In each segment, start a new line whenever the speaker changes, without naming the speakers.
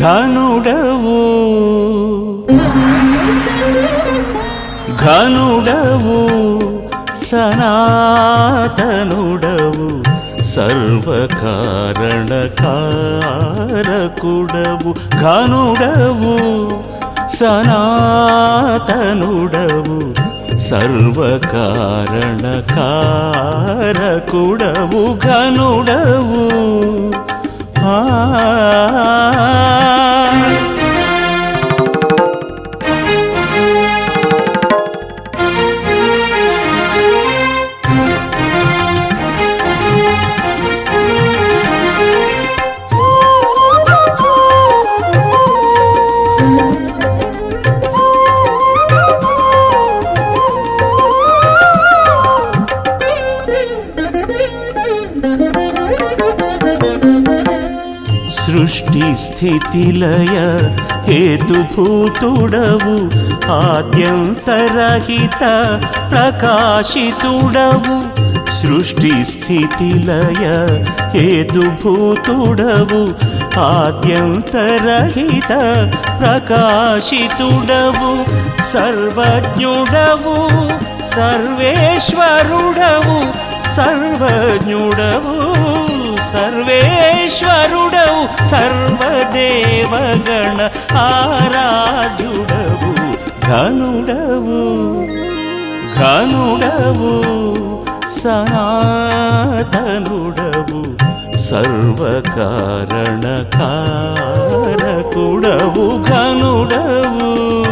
ఘనుడవు ఘనుడవు సనాతనుడవు సర్వకారణ కారకుడవు ఘనుడవు సనాతనుడవు సర్వకారణ కారకుడవు ఘనుడవు ఆ సృష్టి స్థితిలయ హేతుభూతుడవు ఆద్యంతరహిత ప్రకాశితుడవు సృష్టి స్థితిలయ హేతుభూతుడవు ఆద్యంతరహిత ప్రకాశితుడవు సర్వజ్ఞుడవు సర్వేశ్వరుడవు సర్వజ్ఞుడవు సర్వేశ్వరుడవు సర్వదేవగణ ఆరాధ్యుడవు ఘనుడవు ఘనుడవు సనాతనుడవు సర్వకారణ కారకుడవు ఘనుడవు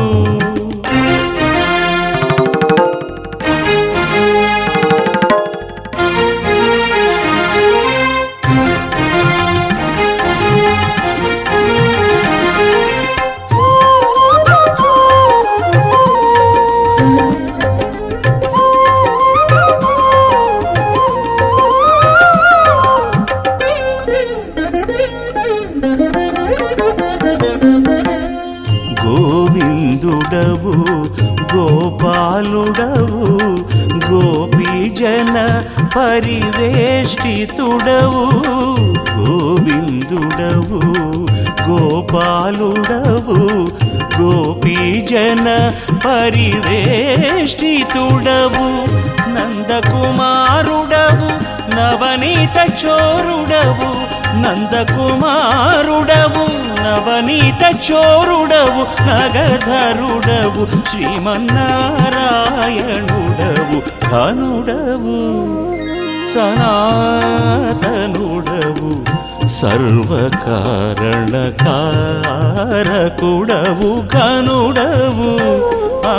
గోవిందుడవు గోపాలుడవు గోపీజన పరివేష్టితుడవు గోవిందుడవు గోపాలుడవు గోపీజన పరివేష్టితుడవు నందకుమారుడవు నవనీత చోరుడవు నందకుమారుడవు నవనీత చోరుడవు నగధరుడవు శ్రీమన్నారాయణుడవు ఘనుడవు సనాతనుడవు సర్వకారణ కారకుడవు ఘనుడవు ఆ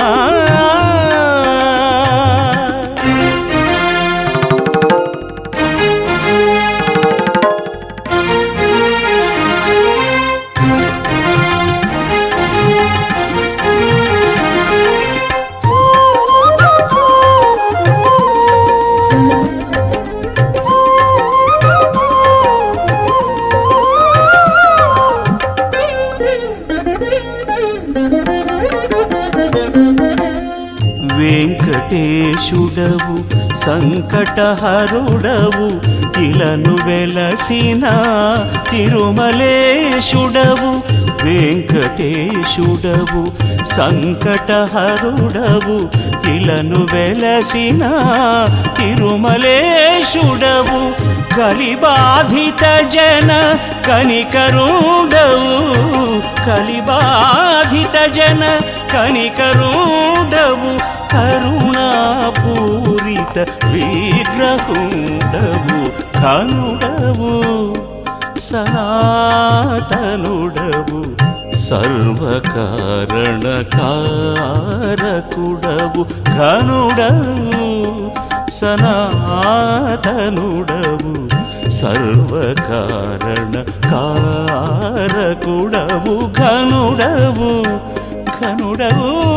వెంకటేశుడవు సంకటహరుడవు ఇలను వెలసిన తిరుమలేశుడవు వెంకటేశుడవు సంకటహరుడవు ఇలను వెలసిన తిరుమలేశుడవు కలిబాధిత జన కనికరుడవు కలిబాధిత జన కనికరుడవు కరుణాపూరిత విగ్రహుడవు కనుడవు సనాతనుడవు సర్వకారణ కారకుడవు ఘనుడవు సనాతనుడవు సర్వకారణ కారకుడవు ఘనుడవు ఘనుడవు